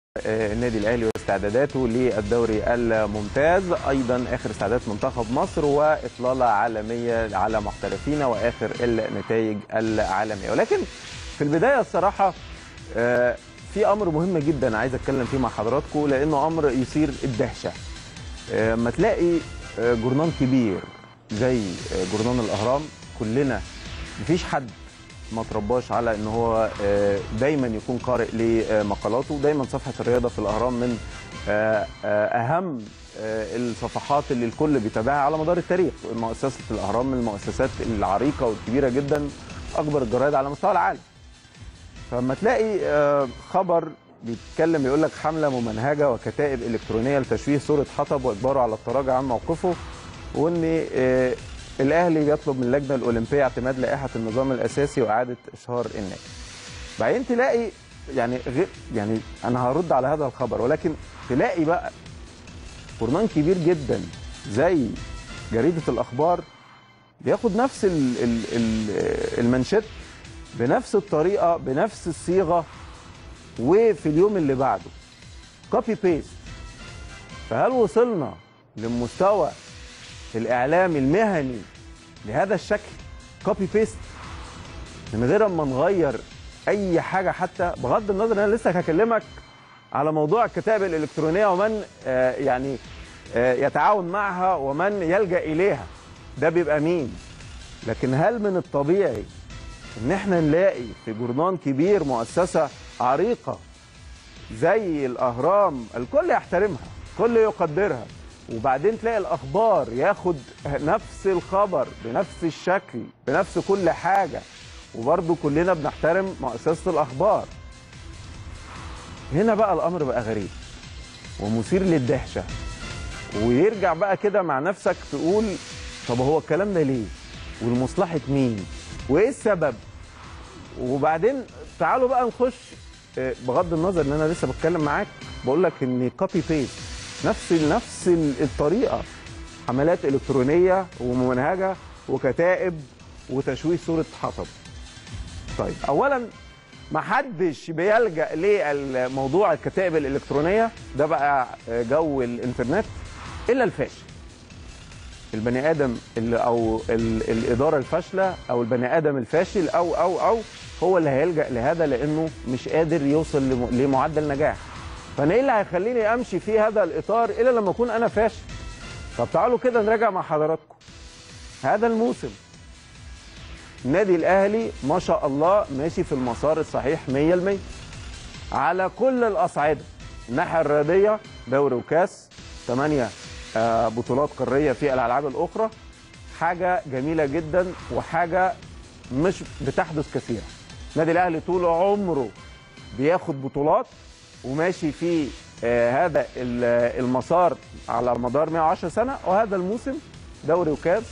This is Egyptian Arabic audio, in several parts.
النادي الاهلي واستعداداته للدوري الممتاز ايضا اخر استعدادات منتخب مصر واطلاله عالميه على محترفين واخر النتائج العالميه ولكن في البدايه الصراحه في امر مهم جدا عايز اتكلم فيه مع حضراتكم لانه امر يثير الدهشه اما تلاقي جورنال كبير زي جورنال الاهرام كلنا مفيش حد ما ترباش على ان هو دايما يكون قارئ لمقالاته دايما صفحه الرياضه في الاهرام من اهم الصفحات اللي الكل بيتابعها على مدار التاريخ مؤسسه الاهرام من المؤسسات العريقه والكبيره جدا اكبر الجرايد على مستوى العالم فلما تلاقي خبر بيتكلم يقول لك حمله ممنهجه وكتائب الكترونيه لتشويه صوره حطب واجباره على التراجع عن موقفه وان الاهلي يطلب من اللجنه الاولمبيه اعتماد لائحه النظام الاساسي واعاده اشهار النادي. بعدين تلاقي يعني غير يعني انا هرد على هذا الخبر ولكن تلاقي بقى جورنال كبير جدا زي جريده الاخبار بياخد نفس ال ال ال المنشط بنفس الطريقه بنفس الصيغه وفي اليوم اللي بعده كوبي بيست فهل وصلنا لمستوى الاعلام المهني بهذا الشكل كوبي بيست من غير ما نغير اي حاجه حتى بغض النظر انا لسه هكلمك على موضوع الكتائب الالكترونيه ومن آه يعني آه يتعاون معها ومن يلجا اليها ده بيبقى مين لكن هل من الطبيعي ان احنا نلاقي في جورنال كبير مؤسسه عريقه زي الاهرام الكل يحترمها الكل يقدرها وبعدين تلاقي الاخبار ياخد نفس الخبر بنفس الشكل بنفس كل حاجه وبرضه كلنا بنحترم مؤسسه الاخبار هنا بقى الامر بقى غريب ومثير للدهشه ويرجع بقى كده مع نفسك تقول طب هو الكلام ده ليه ولمصلحه مين وايه السبب وبعدين تعالوا بقى نخش بغض النظر ان انا لسه بتكلم معاك بقول لك ان كوبي بيست نفس نفس الطريقه حملات الكترونيه وممنهجه وكتائب وتشويه صوره حطب. طيب اولا ما حدش بيلجا لموضوع الكتائب الالكترونيه ده بقى جو الانترنت الا الفاشل. البني ادم اللي او الاداره الفاشله او البني ادم الفاشل او او او هو اللي هيلجا لهذا لانه مش قادر يوصل لمعدل نجاح. فانا ايه اللي هيخليني امشي في هذا الاطار الا لما اكون انا فاشل طب تعالوا كده نراجع مع حضراتكم هذا الموسم النادي الاهلي ما شاء الله ماشي في المسار الصحيح 100% على كل الاصعده الناحيه الرياضيه دوري وكاس 8 بطولات قاريه في الالعاب الاخرى حاجه جميله جدا وحاجه مش بتحدث كثيرا النادي الاهلي طول عمره بياخد بطولات وماشي في آه هذا المسار على مدار 110 سنه وهذا الموسم دوري وكاس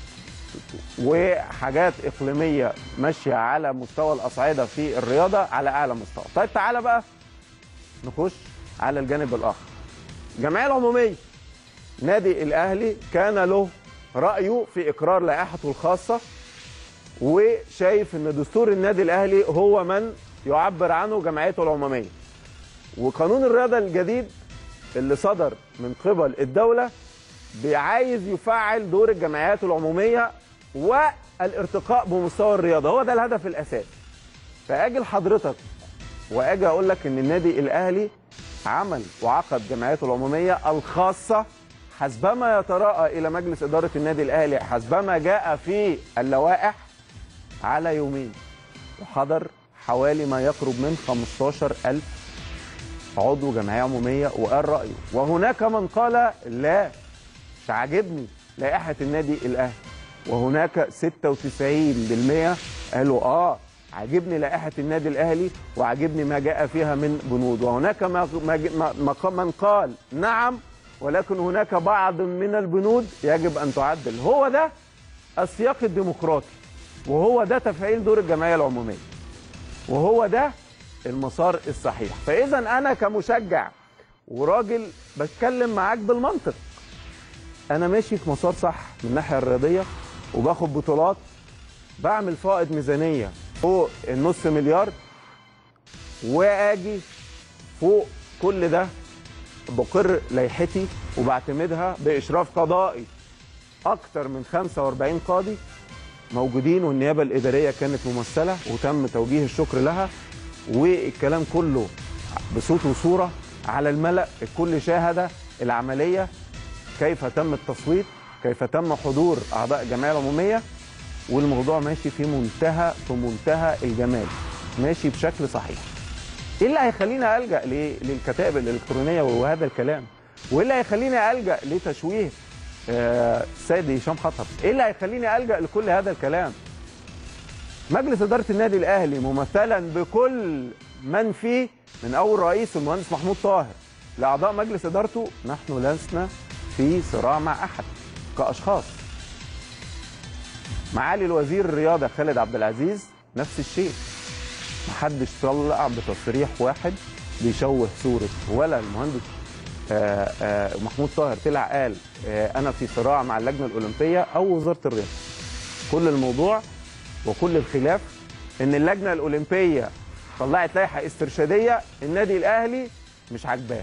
وحاجات اقليميه ماشيه على مستوى الاصعده في الرياضه على اعلى مستوى. طيب تعالى بقى نخش على الجانب الاخر. الجمعيه العموميه نادي الاهلي كان له رايه في اقرار لائحته الخاصه وشايف ان دستور النادي الاهلي هو من يعبر عنه جمعيته العموميه. وقانون الرياضه الجديد اللي صدر من قبل الدوله عايز يفعل دور الجمعيات العموميه والارتقاء بمستوى الرياضه هو ده الهدف الاساسي فاجي لحضرتك واجي اقول لك ان النادي الاهلي عمل وعقد جمعياته العموميه الخاصه حسبما يتراءى الى مجلس اداره النادي الاهلي حسبما جاء في اللوائح على يومين وحضر حوالي ما يقرب من 15000 عضو جمعيه عموميه وقال رايه وهناك من قال لا مش عاجبني لائحه النادي الاهلي وهناك 96% قالوا اه عاجبني لائحه النادي الاهلي وعاجبني ما جاء فيها من بنود وهناك ما ما من قال نعم ولكن هناك بعض من البنود يجب ان تعدل هو ده السياق الديمقراطي وهو ده تفعيل دور الجمعيه العموميه وهو ده المسار الصحيح فاذا انا كمشجع وراجل بتكلم معاك بالمنطق انا ماشي في مسار صح من الناحيه الرياضيه وباخد بطولات بعمل فائض ميزانيه فوق النص مليار واجي فوق كل ده بقر لائحتي وبعتمدها باشراف قضائي اكتر من 45 قاضي موجودين والنيابه الاداريه كانت ممثله وتم توجيه الشكر لها والكلام كله بصوت وصوره على الملا الكل شاهد العمليه كيف تم التصويت كيف تم حضور اعضاء الجمعيه العموميه والموضوع ماشي في منتهى في منتهى الجمال ماشي بشكل صحيح ايه اللي هيخليني الجا ل- للكتائب الالكترونيه وهذا الكلام وايه اللي هيخليني الجا لتشويه آه، السيد هشام حطب ايه اللي هيخليني الجا لكل هذا الكلام مجلس اداره النادي الاهلي ممثلا بكل من فيه من اول رئيس المهندس محمود طاهر لاعضاء مجلس ادارته نحن لسنا في صراع مع احد كاشخاص معالي الوزير الرياضه خالد عبد العزيز نفس الشيء محدش طلع بتصريح واحد بيشوه صوره ولا المهندس آه، آه، محمود طاهر طلع قال آه، انا في صراع مع اللجنه الاولمبيه او وزاره الرياضه كل الموضوع وكل الخلاف ان اللجنه الاولمبيه طلعت لائحه استرشاديه النادي الاهلي مش عاجباه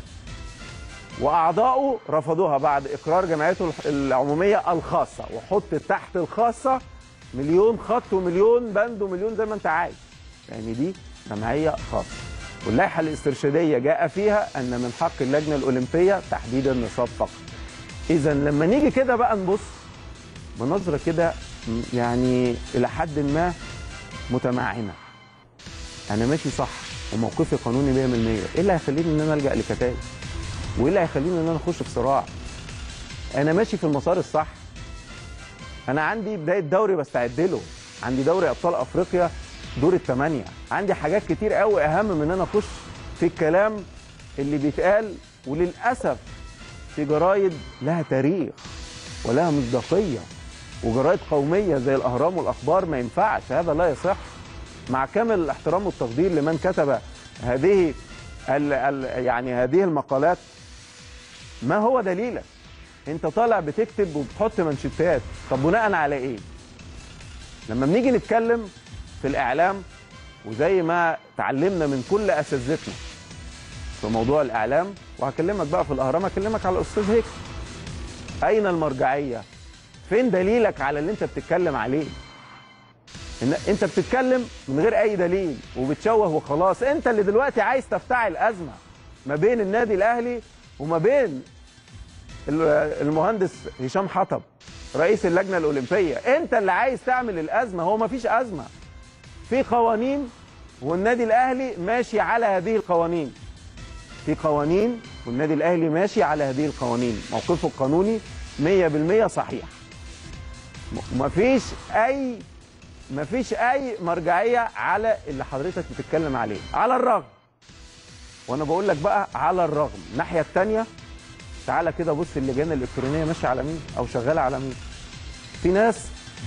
واعضائه رفضوها بعد اقرار جمعيته العموميه الخاصه وحط تحت الخاصه مليون خط ومليون بند ومليون زي ما انت عايز يعني دي جمعيه خاصه واللائحه الاسترشاديه جاء فيها ان من حق اللجنه الاولمبيه تحديد النصاب فقط اذا لما نيجي كده بقى نبص بنظره كده م- يعني الى حد ما متمعنه انا ماشي صح وموقفي قانوني 100% ايه اللي هيخليني ان انا الجا لكتائب وايه اللي هيخليني ان انا اخش في صراع انا ماشي في المسار الصح انا عندي بدايه دوري بستعد له عندي دوري ابطال افريقيا دور الثمانيه عندي حاجات كتير قوي اهم من ان انا اخش في الكلام اللي بيتقال وللاسف في جرايد لها تاريخ ولها مصداقيه وجرايد قوميه زي الاهرام والاخبار ما ينفعش هذا لا يصح مع كامل الاحترام والتقدير لمن كتب هذه ال ال يعني هذه المقالات ما هو دليلك انت طالع بتكتب وبتحط منشطات طب بناء على ايه لما بنيجي نتكلم في الاعلام وزي ما تعلمنا من كل اساتذتنا في موضوع الاعلام وهكلمك بقى في الاهرام هكلمك على الاستاذ هيك اين المرجعيه فين دليلك على اللي انت بتتكلم عليه إن انت بتتكلم من غير اي دليل وبتشوه وخلاص انت اللي دلوقتي عايز تفتعل ازمه ما بين النادي الاهلي وما بين ال- المهندس هشام حطب رئيس اللجنه الاولمبيه انت اللي عايز تعمل الازمه هو ما فيش ازمه في قوانين والنادي الاهلي ماشي على هذه القوانين في قوانين والنادي الاهلي ماشي على هذه القوانين موقفه القانوني 100% صحيح م- مفيش اي مفيش اي مرجعيه على اللي حضرتك بتتكلم عليه على الرغم وانا بقول لك بقى على الرغم الناحيه الثانيه تعالى كده بص اللجان الالكترونيه ماشيه على مين او شغاله على مين في ناس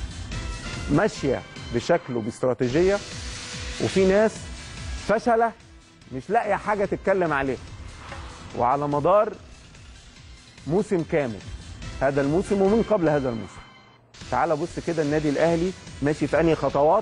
ماشيه بشكل وباستراتيجيه وفي ناس فشله مش لاقيه حاجه تتكلم عليها وعلى مدار موسم كامل هذا الموسم ومن قبل هذا الموسم تعال بص كده النادي الاهلي ماشي في انهي خطوات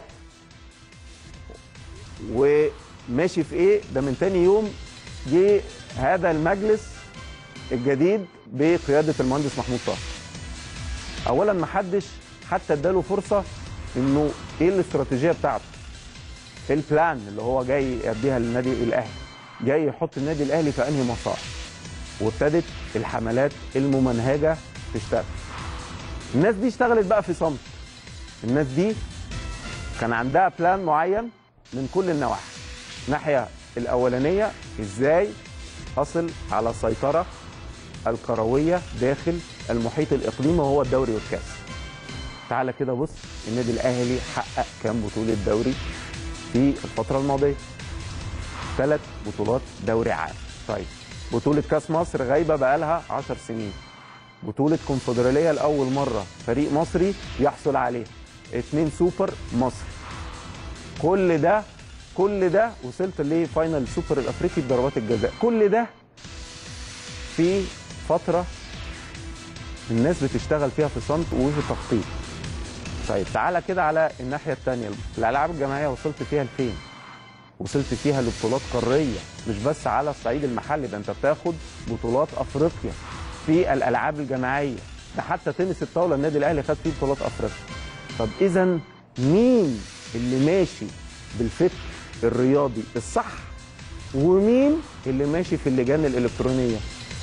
وماشي في ايه ده من تاني يوم جه هذا المجلس الجديد بقياده المهندس محمود طاهر اولا ما حدش حتى اداله فرصه انه ايه الاستراتيجيه بتاعته ايه البلان اللي هو جاي يديها للنادي الاهلي جاي يحط النادي الاهلي في انهي مسار وابتدت الحملات الممنهجه تشتغل الناس دي اشتغلت بقى في صمت الناس دي كان عندها بلان معين من كل النواحي الناحيه الاولانيه ازاي اصل على السيطره الكرويه داخل المحيط الاقليمي وهو الدوري والكاس تعالى كده بص النادي الاهلي حقق كام بطوله دوري في الفتره الماضيه ثلاث بطولات دوري عام طيب بطوله كاس مصر غايبه بقالها 10 سنين بطولة كونفدرالية لأول مرة فريق مصري يحصل عليها اتنين سوبر مصر كل ده كل ده وصلت لفاينل السوبر الأفريقي بضربات الجزاء كل ده في فترة الناس بتشتغل فيها في صمت وفي تخطيط طيب تعالى كده على الناحية التانية الألعاب الجماعية وصلت فيها لفين وصلت فيها لبطولات قاريه مش بس على الصعيد المحلي ده انت بتاخد بطولات افريقيا في الالعاب الجماعيه ده حتى تنس الطاوله النادي الاهلي خد فيه بطولات افريقيا طب اذا مين اللي ماشي بالفكر الرياضي الصح ومين اللي ماشي في اللجان الالكترونيه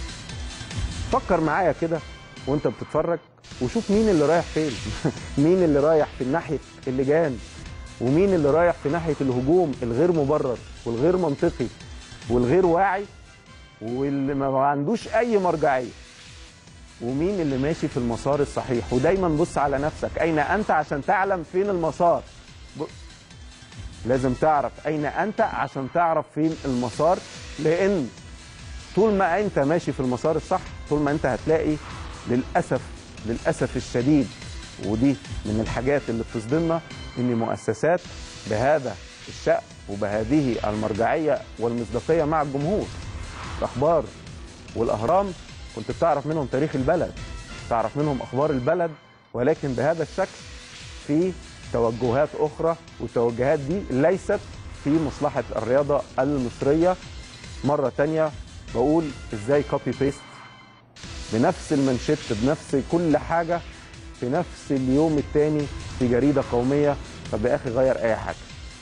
فكر معايا كده وانت بتتفرج وشوف مين اللي رايح فين مين اللي رايح في ناحيه اللجان ومين اللي رايح في ناحيه الهجوم الغير مبرر والغير منطقي والغير واعي واللي ما عندوش اي مرجعيه ومين اللي ماشي في المسار الصحيح ودايما بص على نفسك اين انت عشان تعلم فين المسار ب... لازم تعرف اين انت عشان تعرف فين المسار لان طول ما انت ماشي في المسار الصح طول ما انت هتلاقي للاسف للاسف الشديد ودي من الحاجات اللي بتصدمنا ان مؤسسات بهذا الشأن وبهذه المرجعيه والمصداقيه مع الجمهور الاخبار والاهرام كنت بتعرف منهم تاريخ البلد تعرف منهم اخبار البلد ولكن بهذا الشكل في توجهات اخرى والتوجهات دي ليست في مصلحه الرياضه المصريه مره تانية بقول ازاي كوبي بيست بنفس المنشط بنفس كل حاجه في نفس اليوم التاني في جريده قوميه طب يا اخي غير اي حاجه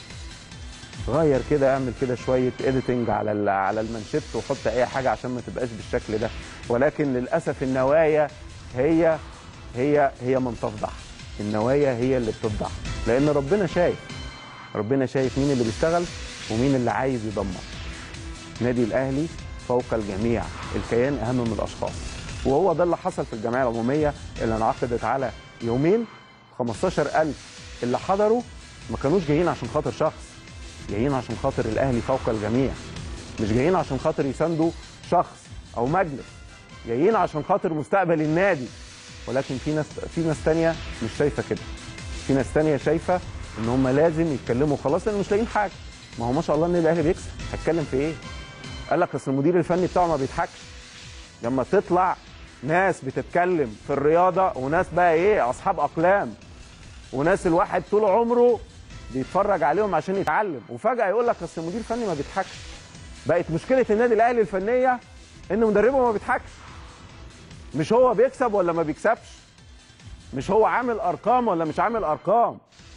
غير كده اعمل كده شويه اديتنج على على المانشيت وحط اي حاجه عشان ما تبقاش بالشكل ده ولكن للاسف النوايا هي هي هي من تفضح النوايا هي اللي بتفضح لان ربنا شايف ربنا شايف مين اللي بيشتغل ومين اللي عايز يدمر نادي الاهلي فوق الجميع الكيان اهم من الاشخاص وهو ده اللي حصل في الجمعيه العموميه اللي انعقدت على يومين 15000 اللي حضروا ما كانوش جايين عشان خاطر شخص جايين عشان خاطر الاهلي فوق الجميع مش جايين عشان خاطر يساندوا شخص او مجلس جايين عشان خاطر مستقبل النادي ولكن في ناس في ناس ثانيه مش شايفه كده في ناس ثانيه شايفه ان هم لازم يتكلموا خلاص لان مش لاقيين حاجه ما هو ما شاء الله النادي الاهلي بيكسب هتكلم في ايه قال لك اصل المدير الفني بتاعه ما بيضحكش لما تطلع ناس بتتكلم في الرياضه وناس بقى ايه اصحاب اقلام وناس الواحد طول عمره بيتفرج عليهم عشان يتعلم وفجاه يقول لك اصل المدير الفني ما بيضحكش بقت مشكله النادي الاهلي الفنيه ان مدربه ما بيضحكش مش هو بيكسب ولا ما بيكسبش مش هو عامل ارقام ولا مش عامل ارقام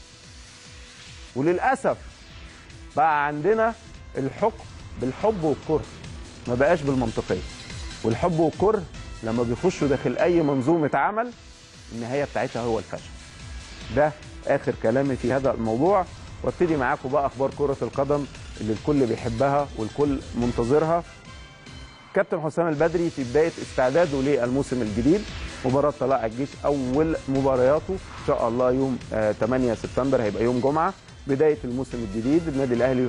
وللاسف بقى عندنا الحكم بالحب والكره ما بقاش بالمنطقيه والحب والكره لما بيخشوا داخل اي منظومه عمل النهايه بتاعتها هو الفشل ده اخر كلامي في هذا الموضوع وابتدي معاكم بقى اخبار كره القدم اللي الكل بيحبها والكل منتظرها كابتن حسام البدري في بدايه استعداده للموسم الجديد مباراه طلائع الجيش اول مبارياته ان شاء الله يوم 8 سبتمبر هيبقى يوم جمعه بدايه الموسم الجديد النادي الاهلي